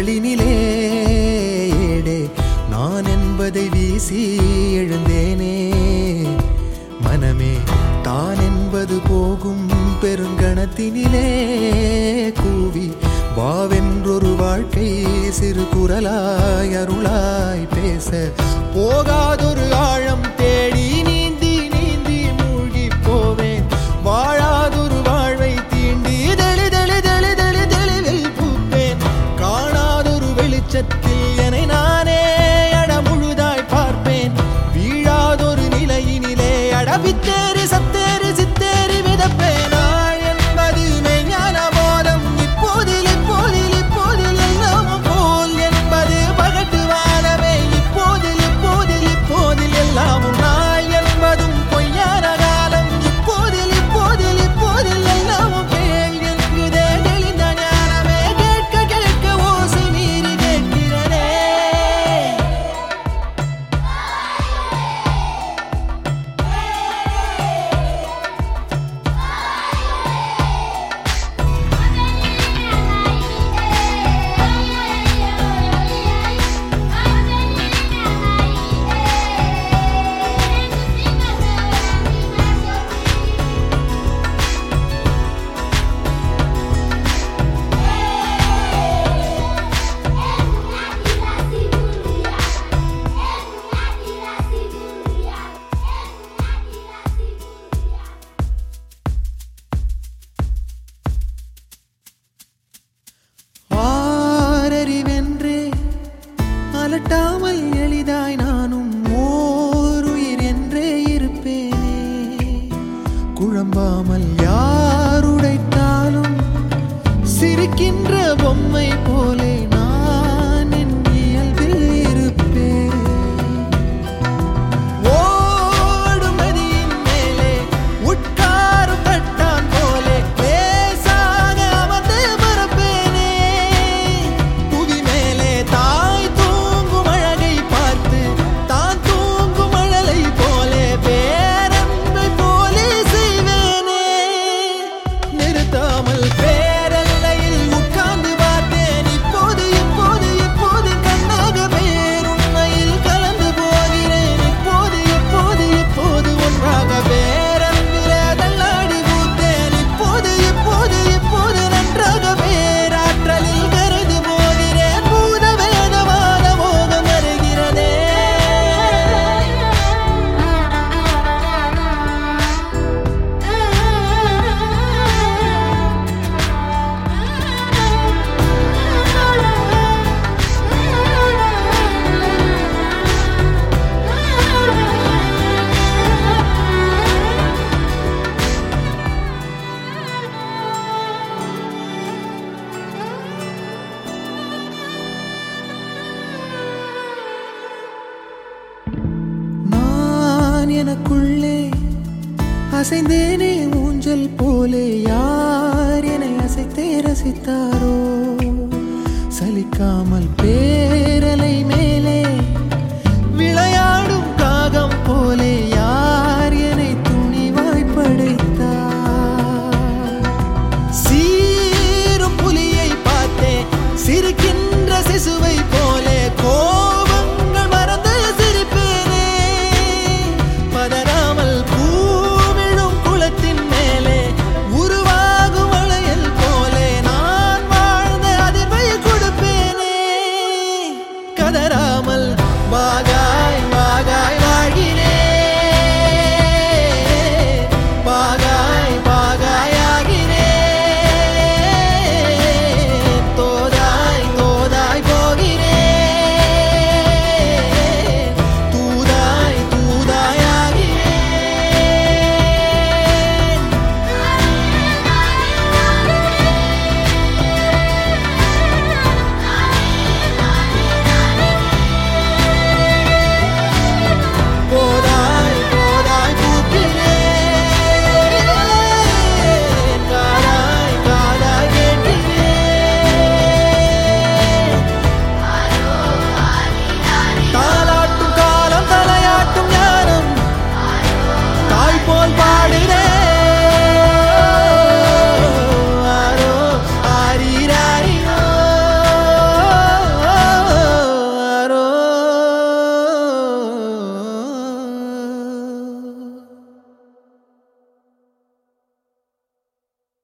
கண்களினிலே ஏடே நான் என்பதை வீசி எழுந்தேனே மனமே தான் என்பது போகும் பெருங்கணத்தினிலே கூவி வாவென்றொரு வாழ்க்கை சிறு குரலாய் அருளாய் பேச போகாதொரு ஆழம் தேடி நீந்தி நீந்தி மூழ்கி போவேன் வாழாதொரு வாழ்வை தீண்டி தெளி தெளி தெளி தெளி தெளிவில் பூப்பேன் காணாதொரு வெளிச்சத்தில் என்னை நானே அட முழுதாய் பார்ப்பேன் வீழாதொரு நிலையினிலே அடவித்தேறி சத்தேறி சித்தேறி விதப்பேன் நாள் என்பது மெய்ஞான போதம் இப்போதில் இப்போதில் இப்போதில் எல்லாமும் போல் என்பது பகட்டு வானமே இப்போதில் இப்போதில் இப்போதில் எல்லாமும் நாள் என்பதும் பொய்யான காலம் இப்போதில் இப்போதில் இப்போதில் எல்லாமும் கேள் என்குதே தெளிந்த ஞானமே கேட்க கேட்க ஓசை மீறி கேட்கிறனே ஆரறிவென்றே அலட்டாமல் எளிதாய் நானும் ஓருயிர் என்றே இருப்பேனே குழம்பாமல் யாருடைத்தாலும் சிரிக்கின்ற பொம்மை போலே நான் என் இயல்பில் இருப்பேன் ஓடும் நதியின் மேலே உட்காரும் கட்டான் போலே லேசாக அமர்ந்து மறப்பேனே புவி மேலே தாய் தூங்கும் அழகை பார்த்து தான் தூங்கும் அழலை போலே பேரன்பை போலே செய்வேனே நிறுத்தாமல் பேரல்லையில் உட்கார்ந்து பார்த்தேன் இப்போது இப்போது இப்போது கண்ணாக பேருண்மையில் கலந்து போகிறேன் இப்போது இப்போது இப்போது ஒன்றாக பேரன்பிலே தள்ளாடி பூத்தேன் இப்போது இப்போது இப்போது நன்றாக பேராற்றலில் கருது போகிறேன் பூத வேதமான மோகம் வருகிறதே நான் எனக்குள்ளே அசைந்தேனே ஊஞ்சல் போலே யார் என்னை அசைத்தே ரசித்தாரோ சலிக்காமல் பேரலை மேலே